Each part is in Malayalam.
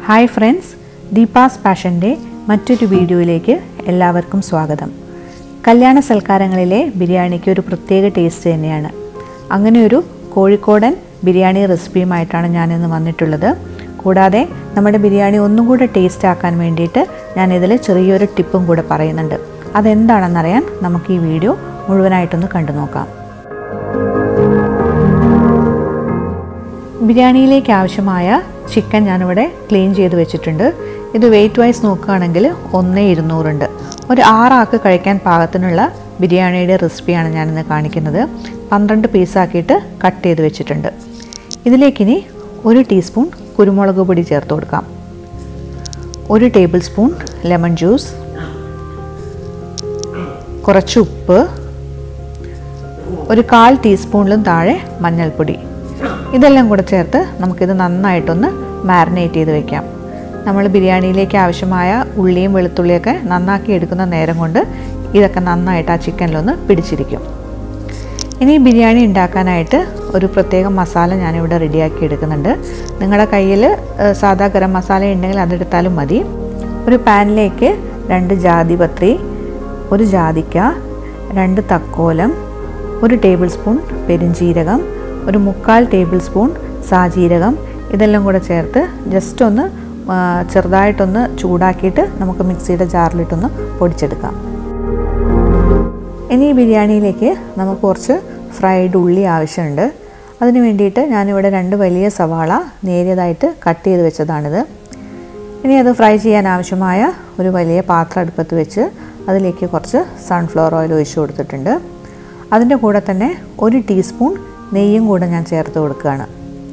ഹായ് ഫ്രണ്ട്സ് ദീപാസ് പാഷൻ്റെ മറ്റൊരു വീഡിയോയിലേക്ക് എല്ലാവർക്കും സ്വാഗതം കല്യാണ സൽക്കാരങ്ങളിലെ ബിരിയാണിക്ക് ഒരു പ്രത്യേക ടേസ്റ്റ് തന്നെയാണ് അങ്ങനെ ഒരു കോഴിക്കോടൻ ബിരിയാണി റെസിപ്പിയുമായിട്ടാണ് ഞാനിന്ന് വന്നിട്ടുള്ളത് കൂടാതെ നമ്മുടെ ബിരിയാണി ഒന്നും കൂടെ ടേസ്റ്റ് ആക്കാൻ വേണ്ടിയിട്ട് ഞാനിതിൽ ചെറിയൊരു ടിപ്പും കൂടെ പറയുന്നുണ്ട് അതെന്താണെന്നറിയാൻ നമുക്ക് ഈ വീഡിയോ മുഴുവനായിട്ടൊന്ന് കണ്ടു നോക്കാം ബിരിയാണിയിലേക്ക് ആവശ്യമായ ചിക്കൻ ഞാനിവിടെ ക്ലീൻ ചെയ്ത് വെച്ചിട്ടുണ്ട് ഇത് വെയിറ്റ് വൈസ് നോക്കുകയാണെങ്കിൽ ഒന്ന് ഇരുന്നൂറുണ്ട് ഒരു ആറാൾക്ക് കഴിക്കാൻ പാകത്തിനുള്ള ബിരിയാണിയുടെ റെസിപ്പിയാണ് ഞാനിന്ന് കാണിക്കുന്നത് പന്ത്രണ്ട് പീസാക്കിയിട്ട് കട്ട് ചെയ്ത് വെച്ചിട്ടുണ്ട് ഇതിലേക്കിനി ഒരു ടീസ്പൂൺ കുരുമുളക് പൊടി ചേർത്ത് കൊടുക്കാം ഒരു ടേബിൾ സ്പൂൺ ലെമൺ ജ്യൂസ് കുറച്ച് ഉപ്പ് ഒരു കാൽ ടീസ്പൂണിലും താഴെ മഞ്ഞൾപ്പൊടി ഇതെല്ലാം കൂടെ ചേർത്ത് നമുക്കിത് നന്നായിട്ടൊന്ന് മാരിനേറ്റ് ചെയ്ത് വെക്കാം നമ്മൾ ബിരിയാണിയിലേക്ക് ആവശ്യമായ ഉള്ളിയും വെളുത്തുള്ളിയൊക്കെ നന്നാക്കി എടുക്കുന്ന നേരം കൊണ്ട് ഇതൊക്കെ നന്നായിട്ട് ആ ചിക്കനിലൊന്ന് പിടിച്ചിരിക്കും ഇനി ബിരിയാണി ഉണ്ടാക്കാനായിട്ട് ഒരു പ്രത്യേക മസാല ഞാനിവിടെ റെഡിയാക്കി എടുക്കുന്നുണ്ട് നിങ്ങളുടെ കയ്യിൽ സാധാ ഗരം മസാല ഉണ്ടെങ്കിൽ അതെടുത്താലും മതി ഒരു പാനിലേക്ക് രണ്ട് ജാതിപത്രി ഒരു ജാതിക്ക രണ്ട് തക്കോലം ഒരു ടേബിൾ സ്പൂൺ പെരിഞ്ജീരകം ഒരു മുക്കാൽ ടേബിൾ സ്പൂൺ സാജീരകം ഇതെല്ലാം കൂടെ ചേർത്ത് ജസ്റ്റ് ഒന്ന് ചെറുതായിട്ടൊന്ന് ചൂടാക്കിയിട്ട് നമുക്ക് മിക്സിയുടെ ജാറിലിട്ടൊന്ന് പൊടിച്ചെടുക്കാം ഇനി ഈ ബിരിയാണിയിലേക്ക് നമുക്ക് കുറച്ച് ഫ്രൈഡ് ഉള്ളി ആവശ്യമുണ്ട് അതിന് വേണ്ടിയിട്ട് ഞാനിവിടെ രണ്ട് വലിയ സവാള നേരിയതായിട്ട് കട്ട് ചെയ്ത് വെച്ചതാണിത് ഇനി അത് ഫ്രൈ ചെയ്യാൻ ആവശ്യമായ ഒരു വലിയ പാത്രം അടുപ്പത്ത് വെച്ച് അതിലേക്ക് കുറച്ച് സൺഫ്ലവർ ഓയിൽ ഒഴിച്ചു കൊടുത്തിട്ടുണ്ട് അതിൻ്റെ കൂടെ തന്നെ ഒരു ടീസ്പൂൺ നെയ്യും കൂടെ ഞാൻ ചേർത്ത് കൊടുക്കുകയാണ്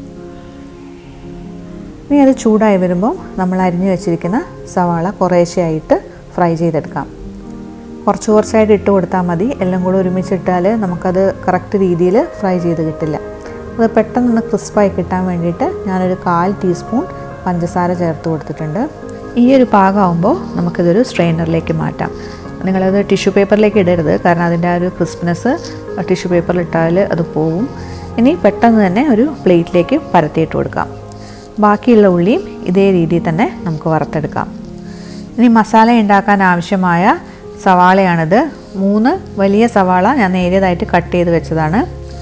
ഇനി അത് ചൂടായി വരുമ്പോൾ നമ്മൾ അരിഞ്ഞു വെച്ചിരിക്കുന്ന സവാള കുറേശ്ശെയായിട്ട് ഫ്രൈ ചെയ്തെടുക്കാം കുറച്ച് കുറച്ചായിട്ട് ഇട്ട് കൊടുത്താൽ മതി എല്ലാം കൂടെ ഒരുമിച്ചിട്ടാൽ നമുക്കത് കറക്റ്റ് രീതിയിൽ ഫ്രൈ ചെയ്ത് കിട്ടില്ല അത് പെട്ടെന്നൊന്ന് ക്രിസ്പായി കിട്ടാൻ വേണ്ടിയിട്ട് ഞാനൊരു കാൽ ടീസ്പൂൺ പഞ്ചസാര ചേർത്ത് കൊടുത്തിട്ടുണ്ട് ഈ ഒരു പാകമാകുമ്പോൾ നമുക്കിതൊരു സ്ട്രെയിനറിലേക്ക് മാറ്റാം നിങ്ങളത് ടിഷ്യൂ പേപ്പറിലേക്ക് ഇടരുത് കാരണം അതിൻ്റെ ആ ഒരു ക്രിസ്പ്നെസ് ടിഷ്യൂ പേപ്പറിൽ ഇട്ടാൽ അത് പോവും ഇനി പെട്ടെന്ന് തന്നെ ഒരു പ്ലേറ്റിലേക്ക് പരത്തിയിട്ട് കൊടുക്കാം ബാക്കിയുള്ള ഉള്ളിയും ഇതേ രീതിയിൽ തന്നെ നമുക്ക് വറുത്തെടുക്കാം ഇനി മസാല ഉണ്ടാക്കാൻ ആവശ്യമായ സവാളയാണിത് മൂന്ന് വലിയ സവാള ഞാൻ നേരിയതായിട്ട് കട്ട് ചെയ്ത് വെച്ചതാണ്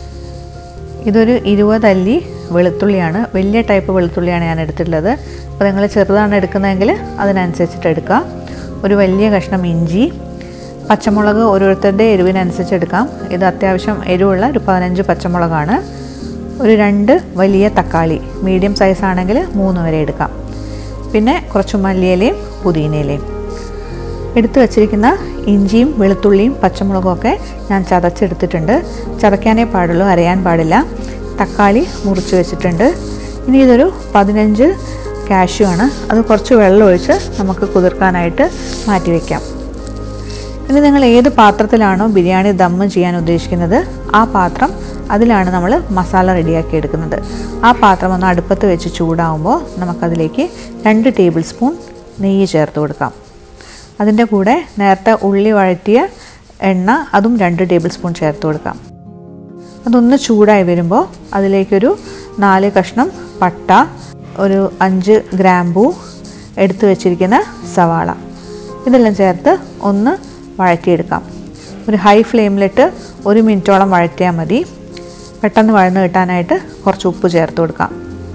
ഇതൊരു ഇരുപത് അല്ലി വെളുത്തുള്ളിയാണ് വലിയ ടൈപ്പ് വെളുത്തുള്ളിയാണ് ഞാൻ എടുത്തിട്ടുള്ളത് അപ്പോൾ നിങ്ങൾ ചെറുതാണ് എടുക്കുന്നതെങ്കിൽ അതിനനുസരിച്ചിട്ട് എടുക്കാം ഒരു വലിയ കഷ്ണം ഇഞ്ചി പച്ചമുളക് ഓരോരുത്തരുടെ എരിവിനനുസരിച്ച് എടുക്കാം ഇത് അത്യാവശ്യം എരിവുള്ള ഒരു പതിനഞ്ച് പച്ചമുളകാണ് ഒരു രണ്ട് വലിയ തക്കാളി മീഡിയം സൈസ് ആണെങ്കിൽ മൂന്ന് വരെ എടുക്കാം പിന്നെ കുറച്ച് മല്ലിയിലയും പുതിനയിലയും എടുത്തു വച്ചിരിക്കുന്ന ഇഞ്ചിയും വെളുത്തുള്ളിയും പച്ചമുളകും ഒക്കെ ഞാൻ ചതച്ചെടുത്തിട്ടുണ്ട് ചതയ്ക്കാനേ പാടുള്ളൂ അരയാൻ പാടില്ല തക്കാളി മുറിച്ച് വെച്ചിട്ടുണ്ട് ഇനി ഇതൊരു പതിനഞ്ച് കാഷ്യൂ ആണ് അത് കുറച്ച് വെള്ളം ഒഴിച്ച് നമുക്ക് കുതിർക്കാനായിട്ട് മാറ്റി വയ്ക്കാം ഇനി നിങ്ങൾ ഏത് പാത്രത്തിലാണോ ബിരിയാണി ദമ്മ് ചെയ്യാൻ ഉദ്ദേശിക്കുന്നത് ആ പാത്രം അതിലാണ് നമ്മൾ മസാല റെഡിയാക്കി എടുക്കുന്നത് ആ പാത്രം ഒന്ന് അടുപ്പത്ത് വെച്ച് ചൂടാവുമ്പോൾ നമുക്കതിലേക്ക് രണ്ട് ടേബിൾ സ്പൂൺ നെയ്യ് ചേർത്ത് കൊടുക്കാം അതിൻ്റെ കൂടെ നേരത്തെ ഉള്ളി വഴറ്റിയ എണ്ണ അതും രണ്ട് ടേബിൾ സ്പൂൺ ചേർത്ത് കൊടുക്കാം അതൊന്ന് ചൂടായി വരുമ്പോൾ അതിലേക്കൊരു നാല് കഷ്ണം പട്ട ഒരു അഞ്ച് ഗ്രാമ്പൂ എടുത്തു വെച്ചിരിക്കുന്ന സവാള ഇതെല്ലാം ചേർത്ത് ഒന്ന് വഴറ്റിയെടുക്കാം ഒരു ഹൈ ഫ്ലെയിമിലിട്ട് ഒരു മിനിറ്റോളം വഴറ്റിയാൽ മതി പെട്ടെന്ന് വഴന്ന് കിട്ടാനായിട്ട് കുറച്ച് ഉപ്പ് ചേർത്ത് കൊടുക്കാം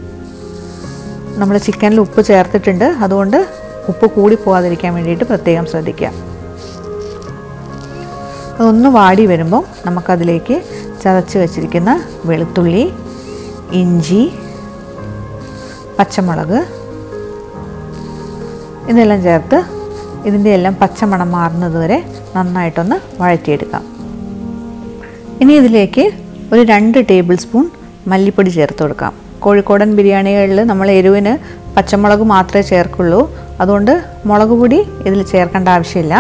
നമ്മൾ ചിക്കനിൽ ഉപ്പ് ചേർത്തിട്ടുണ്ട് അതുകൊണ്ട് ഉപ്പ് കൂടി പോകാതിരിക്കാൻ വേണ്ടിയിട്ട് പ്രത്യേകം ശ്രദ്ധിക്കുക അതൊന്ന് വാടി വരുമ്പോൾ നമുക്കതിലേക്ക് ചതച്ച് വെച്ചിരിക്കുന്ന വെളുത്തുള്ളി ഇഞ്ചി പച്ചമുളക് ഇതെല്ലാം ചേർത്ത് ഇതിൻ്റെ എല്ലാം പച്ചമണം മാറുന്നത് വരെ നന്നായിട്ടൊന്ന് വഴറ്റിയെടുക്കാം ഇനി ഇതിലേക്ക് ഒരു രണ്ട് ടേബിൾ സ്പൂൺ മല്ലിപ്പൊടി ചേർത്ത് കൊടുക്കാം കോഴിക്കോടൻ ബിരിയാണികളിൽ നമ്മൾ എരിവിന് പച്ചമുളക് മാത്രമേ ചേർക്കുള്ളൂ അതുകൊണ്ട് മുളക് പൊടി ഇതിൽ ചേർക്കേണ്ട ആവശ്യമില്ല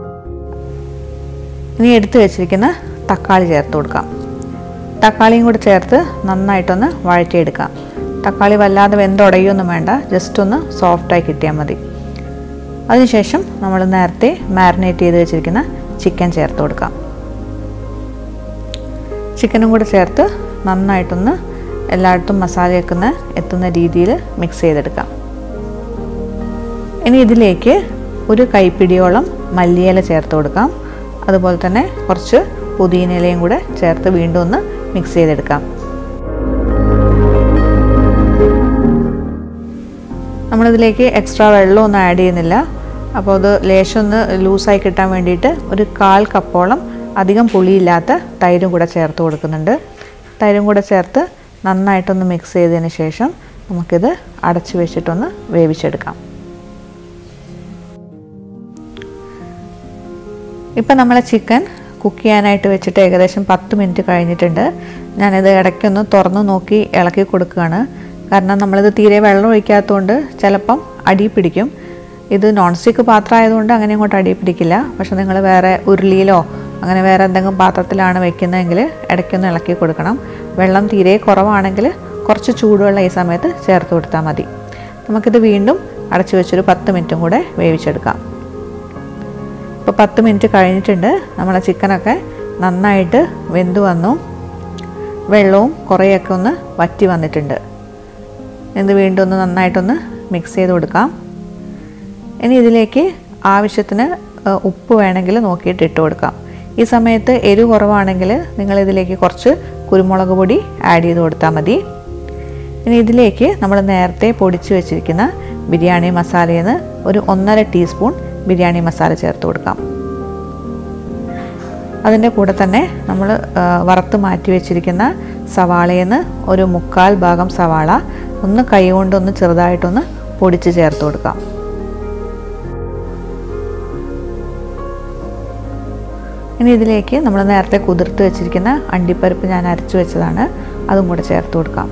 ഇനി എടുത്തു വെച്ചിരിക്കുന്ന തക്കാളി ചേർത്ത് കൊടുക്കാം തക്കാളിയും കൂടി ചേർത്ത് നന്നായിട്ടൊന്ന് വഴറ്റിയെടുക്കാം തക്കാളി വല്ലാതെ വെന്തുടയൊന്നും വേണ്ട ജസ്റ്റ് ഒന്ന് സോഫ്റ്റായി കിട്ടിയാൽ മതി അതിനുശേഷം നമ്മൾ നേരത്തെ മാരിനേറ്റ് ചെയ്ത് വെച്ചിരിക്കുന്ന ചിക്കൻ ചേർത്ത് കൊടുക്കാം ചിക്കനും കൂടെ ചേർത്ത് നന്നായിട്ടൊന്ന് എല്ലായിടത്തും മസാലയൊക്കെ ഒന്ന് എത്തുന്ന രീതിയിൽ മിക്സ് ചെയ്തെടുക്കാം ഇനി ഇതിലേക്ക് ഒരു കൈപ്പിടിയോളം മല്ലിയില ചേർത്ത് കൊടുക്കാം അതുപോലെ തന്നെ കുറച്ച് പുതിനയിലയും കൂടെ ചേർത്ത് വീണ്ടും ഒന്ന് മിക്സ് ചെയ്തെടുക്കാം നമ്മളിതിലേക്ക് എക്സ്ട്രാ വെള്ളമൊന്നും ആഡ് ചെയ്യുന്നില്ല അപ്പോൾ അത് ലേശം ഒന്ന് ലൂസായി കിട്ടാൻ വേണ്ടിയിട്ട് ഒരു കാൽ കപ്പോളം അധികം പുളിയില്ലാത്ത തൈരും കൂടെ ചേർത്ത് കൊടുക്കുന്നുണ്ട് തൈരും കൂടെ ചേർത്ത് നന്നായിട്ടൊന്ന് മിക്സ് ചെയ്തതിന് ശേഷം നമുക്കിത് അടച്ച് വെച്ചിട്ടൊന്ന് വേവിച്ചെടുക്കാം ഇപ്പം നമ്മളെ ചിക്കൻ കുക്ക് ചെയ്യാനായിട്ട് വെച്ചിട്ട് ഏകദേശം പത്ത് മിനിറ്റ് കഴിഞ്ഞിട്ടുണ്ട് ഞാനിത് ഇടയ്ക്കൊന്ന് തുറന്ന് നോക്കി ഇളക്കി കൊടുക്കുകയാണ് കാരണം നമ്മളിത് തീരെ വെള്ളം ഒഴിക്കാത്തതുകൊണ്ട് ചിലപ്പം അടി പിടിക്കും ഇത് നോൺ സ്റ്റിക്ക് പാത്രം ആയതുകൊണ്ട് അങ്ങനെ അങ്ങോട്ട് അടി പിടിക്കില്ല പക്ഷെ നിങ്ങൾ വേറെ ഉരുളിയിലോ അങ്ങനെ വേറെ എന്തെങ്കിലും പാത്രത്തിലാണ് വെക്കുന്നതെങ്കിൽ ഇടയ്ക്കൊന്ന് ഇളക്കി കൊടുക്കണം വെള്ളം തീരെ കുറവാണെങ്കിൽ കുറച്ച് ചൂടുവെള്ളം ഈ സമയത്ത് ചേർത്ത് കൊടുത്താൽ മതി നമുക്കിത് വീണ്ടും അടച്ചു വെച്ചൊരു പത്ത് മിനിറ്റും കൂടെ വേവിച്ചെടുക്കാം ഇപ്പോൾ പത്ത് മിനിറ്റ് കഴിഞ്ഞിട്ടുണ്ട് നമ്മളെ ചിക്കനൊക്കെ നന്നായിട്ട് വെന്ത് വന്നു വെള്ളവും കുറേയൊക്കെ ഒന്ന് വറ്റി വന്നിട്ടുണ്ട് ഇത് വീണ്ടും ഒന്ന് നന്നായിട്ടൊന്ന് മിക്സ് ചെയ്ത് കൊടുക്കാം ഇനി ഇതിലേക്ക് ആവശ്യത്തിന് ഉപ്പ് വേണമെങ്കിൽ നോക്കിയിട്ട് ഇട്ട് കൊടുക്കാം ഈ സമയത്ത് എരിവ് കുറവാണെങ്കിൽ നിങ്ങൾ ഇതിലേക്ക് കുറച്ച് കുരുമുളക് പൊടി ആഡ് ചെയ്ത് കൊടുത്താൽ മതി ഇനി ഇതിലേക്ക് നമ്മൾ നേരത്തെ പൊടിച്ച് വെച്ചിരിക്കുന്ന ബിരിയാണി മസാലയിൽ നിന്ന് ഒരു ഒന്നര ടീസ്പൂൺ ബിരിയാണി മസാല ചേർത്ത് കൊടുക്കാം അതിൻ്റെ കൂടെ തന്നെ നമ്മൾ വറുത്ത് മാറ്റി വെച്ചിരിക്കുന്ന സവാളയിൽ നിന്ന് ഒരു മുക്കാൽ ഭാഗം സവാള ഒന്ന് കൈ കൊണ്ടൊന്ന് ചെറുതായിട്ടൊന്ന് പൊടിച്ച് ചേർത്ത് കൊടുക്കാം ഇനി ഇതിലേക്ക് നമ്മൾ നേരത്തെ കുതിർത്ത് വെച്ചിരിക്കുന്ന അണ്ടിപ്പരിപ്പ് ഞാൻ അരച്ചു വെച്ചതാണ് അതും കൂടെ ചേർത്ത് കൊടുക്കാം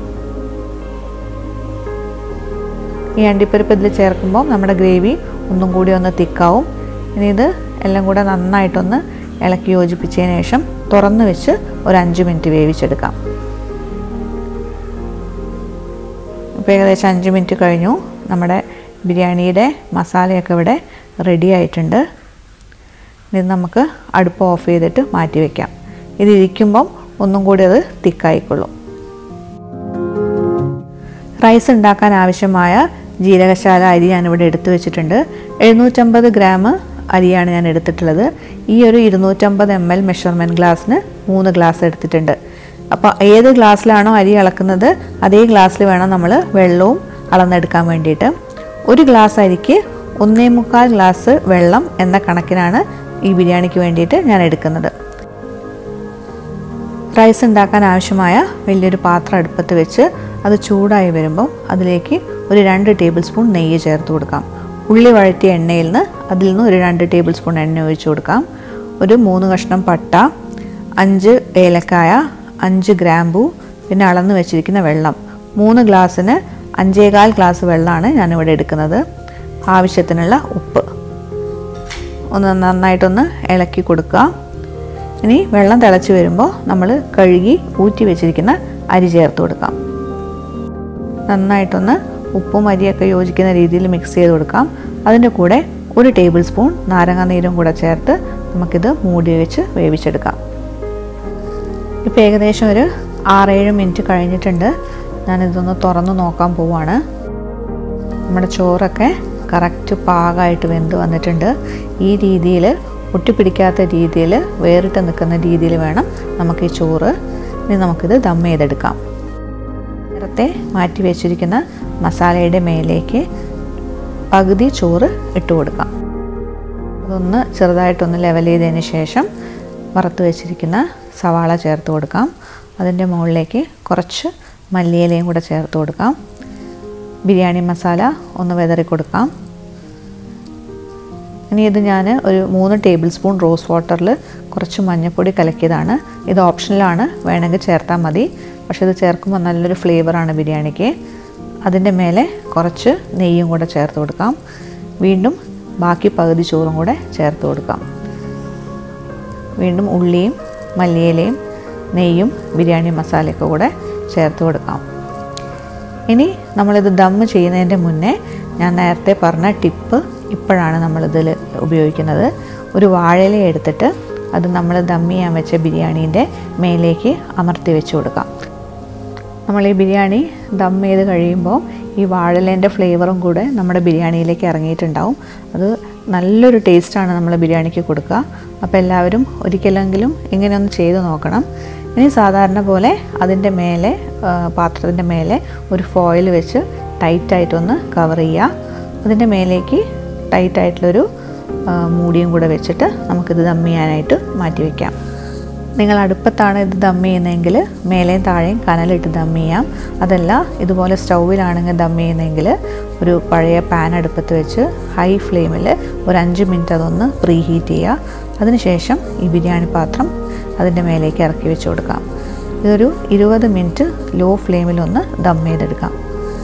ഈ അണ്ടിപ്പരിപ്പ് ഇതിൽ ചേർക്കുമ്പോൾ നമ്മുടെ ഗ്രേവി ഒന്നും കൂടി ഒന്ന് തിക്കാവും ഇനി ഇത് എല്ലാം കൂടെ നന്നായിട്ടൊന്ന് ഇളക്കി യോജിപ്പിച്ചതിന് ശേഷം തുറന്ന് വെച്ച് ഒരു അഞ്ച് മിനിറ്റ് വേവിച്ചെടുക്കാം ഇപ്പോൾ ഏകദേശം അഞ്ച് മിനിറ്റ് കഴിഞ്ഞു നമ്മുടെ ബിരിയാണിയുടെ മസാലയൊക്കെ ഇവിടെ റെഡി ആയിട്ടുണ്ട് ഇത് നമുക്ക് അടുപ്പ് ഓഫ് ചെയ്തിട്ട് മാറ്റി വയ്ക്കാം ഇത് ഇരിക്കുമ്പം ഒന്നും കൂടി അത് തിക്കായിക്കൊള്ളും റൈസ് ഉണ്ടാക്കാൻ ആവശ്യമായ ജീരകശാല അരി ഞാനിവിടെ എടുത്തു വെച്ചിട്ടുണ്ട് എഴുന്നൂറ്റമ്പത് ഗ്രാം അരിയാണ് ഞാൻ എടുത്തിട്ടുള്ളത് ഈ ഒരു ഇരുന്നൂറ്റമ്പത് എം എൽ മെഷർമെൻറ്റ് ഗ്ലാസ്സിന് മൂന്ന് ഗ്ലാസ് എടുത്തിട്ടുണ്ട് അപ്പോൾ ഏത് ഗ്ലാസ്സിലാണോ അരി അളക്കുന്നത് അതേ ഗ്ലാസ്സിൽ വേണം നമ്മൾ വെള്ളവും അളന്നെടുക്കാൻ വേണ്ടിയിട്ട് ഒരു ഗ്ലാസ് അരിക്ക് ഒന്നേ മുക്കാൽ ഗ്ലാസ് വെള്ളം എന്ന കണക്കിനാണ് ഈ ബിരിയാണിക്ക് വേണ്ടിയിട്ട് ഞാൻ എടുക്കുന്നത് റൈസ് ഉണ്ടാക്കാൻ ആവശ്യമായ വലിയൊരു പാത്രം അടുപ്പത്ത് വെച്ച് അത് ചൂടായി വരുമ്പോൾ അതിലേക്ക് ഒരു രണ്ട് ടേബിൾ സ്പൂൺ നെയ്യ് ചേർത്ത് കൊടുക്കാം ഉള്ളി വഴറ്റിയ എണ്ണയിൽ നിന്ന് അതിൽ നിന്ന് ഒരു രണ്ട് ടേബിൾ സ്പൂൺ എണ്ണ ഒഴിച്ച് കൊടുക്കാം ഒരു മൂന്ന് കഷ്ണം പട്ട അഞ്ച് ഏലക്കായ അഞ്ച് ഗ്രാമ്പു പിന്നെ അളന്ന് വെച്ചിരിക്കുന്ന വെള്ളം മൂന്ന് ഗ്ലാസ്സിന് അഞ്ചേകാൽ ഗ്ലാസ് വെള്ളമാണ് ഞാനിവിടെ എടുക്കുന്നത് ആവശ്യത്തിനുള്ള ഉപ്പ് ഒന്ന് നന്നായിട്ടൊന്ന് ഇളക്കി കൊടുക്കുക ഇനി വെള്ളം തിളച്ച് വരുമ്പോൾ നമ്മൾ കഴുകി ഊറ്റി വെച്ചിരിക്കുന്ന അരി ചേർത്ത് കൊടുക്കാം നന്നായിട്ടൊന്ന് ഉപ്പും അരിയൊക്കെ യോജിക്കുന്ന രീതിയിൽ മിക്സ് ചെയ്ത് കൊടുക്കാം അതിൻ്റെ കൂടെ ഒരു ടേബിൾ സ്പൂൺ നാരങ്ങ നീരും കൂടെ ചേർത്ത് നമുക്കിത് മൂടി വെച്ച് വേവിച്ചെടുക്കാം ഇപ്പോൾ ഏകദേശം ഒരു ആറേഴ് മിനിറ്റ് കഴിഞ്ഞിട്ടുണ്ട് ഞാനിതൊന്ന് തുറന്ന് നോക്കാൻ പോവാണ് നമ്മുടെ ചോറൊക്കെ കറക്റ്റ് പാകമായിട്ട് വെന്ത് വന്നിട്ടുണ്ട് ഈ രീതിയിൽ ഒട്ടിപ്പിടിക്കാത്ത രീതിയിൽ വേറിട്ട് നിൽക്കുന്ന രീതിയിൽ വേണം നമുക്ക് ഈ ചോറ് ഇനി നമുക്കിത് ദം ചെയ്തെടുക്കാം നേരത്തെ മാറ്റി വെച്ചിരിക്കുന്ന മസാലയുടെ മേലേക്ക് പകുതി ചോറ് ഇട്ട് കൊടുക്കാം അതൊന്ന് ചെറുതായിട്ടൊന്ന് ലെവൽ ചെയ്തതിന് ശേഷം വറുത്ത് വെച്ചിരിക്കുന്ന സവാള ചേർത്ത് കൊടുക്കാം അതിൻ്റെ മുകളിലേക്ക് കുറച്ച് മല്ലിയിലയും കൂടെ ചേർത്ത് കൊടുക്കാം ബിരിയാണി മസാല ഒന്ന് വെതറി കൊടുക്കാം ഇനി ഇത് ഞാൻ ഒരു മൂന്ന് ടേബിൾ സ്പൂൺ റോസ് വാട്ടറിൽ കുറച്ച് മഞ്ഞൾപ്പൊടി കലക്കിയതാണ് ഇത് ഓപ്ഷനിലാണ് വേണമെങ്കിൽ ചേർത്താൽ മതി പക്ഷേ ഇത് ചേർക്കുമ്പോൾ നല്ലൊരു ഫ്ലേവറാണ് ബിരിയാണിക്ക് അതിൻ്റെ മേലെ കുറച്ച് നെയ്യും കൂടെ ചേർത്ത് കൊടുക്കാം വീണ്ടും ബാക്കി പകുതി ചോറും കൂടെ ചേർത്ത് കൊടുക്കാം വീണ്ടും ഉള്ളിയും മല്ലിയിലയും നെയ്യും ബിരിയാണി മസാലയൊക്കെ കൂടെ ചേർത്ത് കൊടുക്കാം ഇനി നമ്മളിത് ദം ചെയ്യുന്നതിൻ്റെ മുന്നേ ഞാൻ നേരത്തെ പറഞ്ഞ ടിപ്പ് ഇപ്പോഴാണ് നമ്മളിതിൽ ഉപയോഗിക്കുന്നത് ഒരു വാഴയില എടുത്തിട്ട് അത് നമ്മൾ ദം ചെയ്യാൻ വെച്ച ബിരിയാണീൻ്റെ മേലേക്ക് അമർത്തി വെച്ച് കൊടുക്കാം നമ്മൾ ഈ ബിരിയാണി ദം ചെയ്ത് കഴിയുമ്പോൾ ഈ വാഴലേൻ്റെ ഫ്ലേവറും കൂടെ നമ്മുടെ ബിരിയാണിയിലേക്ക് ഇറങ്ങിയിട്ടുണ്ടാവും അത് നല്ലൊരു ടേസ്റ്റാണ് നമ്മൾ ബിരിയാണിക്ക് കൊടുക്കുക അപ്പോൾ എല്ലാവരും ഒരിക്കലെങ്കിലും ഇങ്ങനെ ഒന്ന് ചെയ്ത് നോക്കണം ഇനി സാധാരണ പോലെ അതിൻ്റെ മേലെ പാത്രത്തിൻ്റെ മേലെ ഒരു ഫോയിൽ വെച്ച് ടൈറ്റായിട്ടൊന്ന് കവർ ചെയ്യുക അതിൻ്റെ മേലേക്ക് ടൈറ്റായിട്ടുള്ളൊരു മൂടിയും കൂടെ വെച്ചിട്ട് നമുക്കിത് ദം ചെയ്യാനായിട്ട് മാറ്റി വയ്ക്കാം നിങ്ങൾ അടുപ്പത്താണ് ഇത് ദം ചെയ്യുന്നതെങ്കിൽ മേലെയും താഴെയും കനലിട്ട് ദം ചെയ്യാം അതല്ല ഇതുപോലെ സ്റ്റൗവിലാണെങ്കിൽ ദം ചെയ്യുന്നതെങ്കിൽ ഒരു പഴയ പാൻ അടുപ്പത്ത് വെച്ച് ഹൈ ഫ്ലെയിമിൽ ഒരു അഞ്ച് മിനിറ്റ് അതൊന്ന് പ്രീ ഹീറ്റ് ചെയ്യുക അതിനുശേഷം ഈ ബിരിയാണി പാത്രം അതിൻ്റെ മേലേക്ക് ഇറക്കി വെച്ച് കൊടുക്കാം ഇതൊരു ഇരുപത് മിനിറ്റ് ലോ ഫ്ലെയിമിലൊന്ന് ദം ചെയ്തെടുക്കാം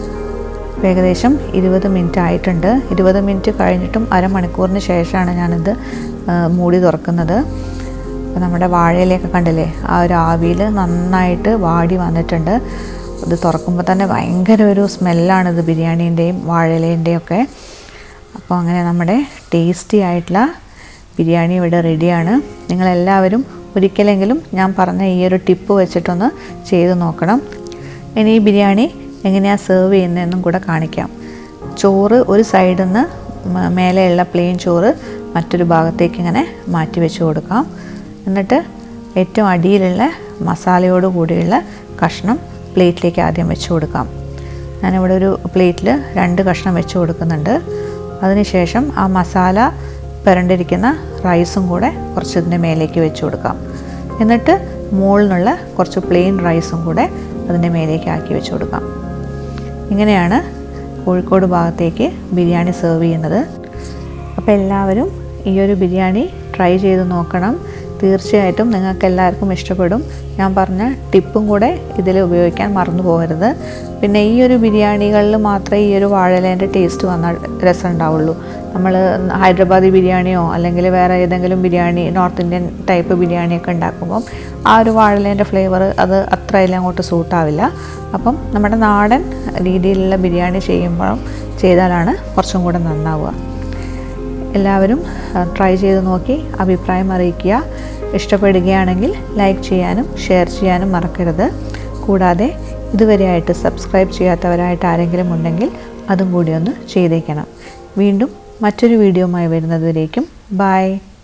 ഇപ്പോൾ ഏകദേശം ഇരുപത് മിനിറ്റ് ആയിട്ടുണ്ട് ഇരുപത് മിനിറ്റ് കഴിഞ്ഞിട്ടും അരമണിക്കൂറിന് ശേഷമാണ് ഞാനിത് മൂടി തുറക്കുന്നത് അപ്പോൾ നമ്മുടെ വാഴയിലൊക്കെ കണ്ടില്ലേ ആ ഒരു ആവിയിൽ നന്നായിട്ട് വാടി വന്നിട്ടുണ്ട് ഇത് തുറക്കുമ്പോൾ തന്നെ ഭയങ്കര ഒരു സ്മെല്ലാണിത് ബിരിയാണീൻ്റെയും വാഴയിലേൻ്റെയും ഒക്കെ അപ്പോൾ അങ്ങനെ നമ്മുടെ ടേസ്റ്റി ആയിട്ടുള്ള ബിരിയാണി ഇവിടെ റെഡിയാണ് നിങ്ങളെല്ലാവരും ഒരിക്കലെങ്കിലും ഞാൻ പറഞ്ഞ ഈ ഒരു ടിപ്പ് വെച്ചിട്ടൊന്ന് ചെയ്ത് നോക്കണം ഇനി ഈ ബിരിയാണി എങ്ങനെയാണ് സെർവ് ചെയ്യുന്നതെന്നും കൂടെ കാണിക്കാം ചോറ് ഒരു സൈഡിൽ നിന്ന് മേലെയുള്ള പ്ലെയിൻ ചോറ് മറ്റൊരു ഭാഗത്തേക്ക് ഇങ്ങനെ മാറ്റി വെച്ച് കൊടുക്കാം എന്നിട്ട് ഏറ്റവും അടിയിലുള്ള മസാലയോട് കൂടിയുള്ള കഷ്ണം പ്ലേറ്റിലേക്ക് ആദ്യം വെച്ച് കൊടുക്കാം ഞാനിവിടെ ഒരു പ്ലേറ്റിൽ രണ്ട് കഷ്ണം വെച്ച് കൊടുക്കുന്നുണ്ട് അതിനുശേഷം ആ മസാല പുരണ്ടിരിക്കുന്ന റൈസും കൂടെ കുറച്ച് ഇതിൻ്റെ മേലേക്ക് വെച്ച് കൊടുക്കാം എന്നിട്ട് മുകളിൽ നിന്നുള്ള കുറച്ച് പ്ലെയിൻ റൈസും കൂടെ അതിൻ്റെ മേലേക്ക് ആക്കി വെച്ച് കൊടുക്കാം ഇങ്ങനെയാണ് കോഴിക്കോട് ഭാഗത്തേക്ക് ബിരിയാണി സെർവ് ചെയ്യുന്നത് അപ്പോൾ എല്ലാവരും ഈ ഒരു ബിരിയാണി ട്രൈ ചെയ്ത് നോക്കണം തീർച്ചയായിട്ടും നിങ്ങൾക്ക് എല്ലാവർക്കും ഇഷ്ടപ്പെടും ഞാൻ പറഞ്ഞ ടിപ്പും കൂടെ ഇതിൽ ഉപയോഗിക്കാൻ മറന്നു പോകരുത് പിന്നെ ഈ ഒരു ബിരിയാണികളിൽ മാത്രമേ ഈ ഒരു വാഴലേൻ്റെ ടേസ്റ്റ് വന്നാൽ രസം ഉണ്ടാവുള്ളൂ നമ്മൾ ഹൈദരാബാദി ബിരിയാണിയോ അല്ലെങ്കിൽ വേറെ ഏതെങ്കിലും ബിരിയാണി നോർത്ത് ഇന്ത്യൻ ടൈപ്പ് ബിരിയാണിയൊക്കെ ഉണ്ടാക്കുമ്പം ആ ഒരു വാഴലേൻ്റെ ഫ്ലേവർ അത് അത്ര എല്ലാം അങ്ങോട്ട് സൂട്ടാവില്ല അപ്പം നമ്മുടെ നാടൻ രീതിയിലുള്ള ബിരിയാണി ചെയ്യുമ്പോഴും ചെയ്താലാണ് കുറച്ചും കൂടെ നന്നാവുക എല്ലാവരും ട്രൈ ചെയ്ത് നോക്കി അഭിപ്രായം അറിയിക്കുക ഇഷ്ടപ്പെടുകയാണെങ്കിൽ ലൈക്ക് ചെയ്യാനും ഷെയർ ചെയ്യാനും മറക്കരുത് കൂടാതെ ഇതുവരെയായിട്ട് സബ്സ്ക്രൈബ് ചെയ്യാത്തവരായിട്ട് ആരെങ്കിലും ഉണ്ടെങ്കിൽ അതും കൂടി ഒന്ന് ചെയ്തേക്കണം വീണ്ടും മറ്റൊരു വീഡിയോയുമായി വരുന്നതുവരേക്കും ബായ്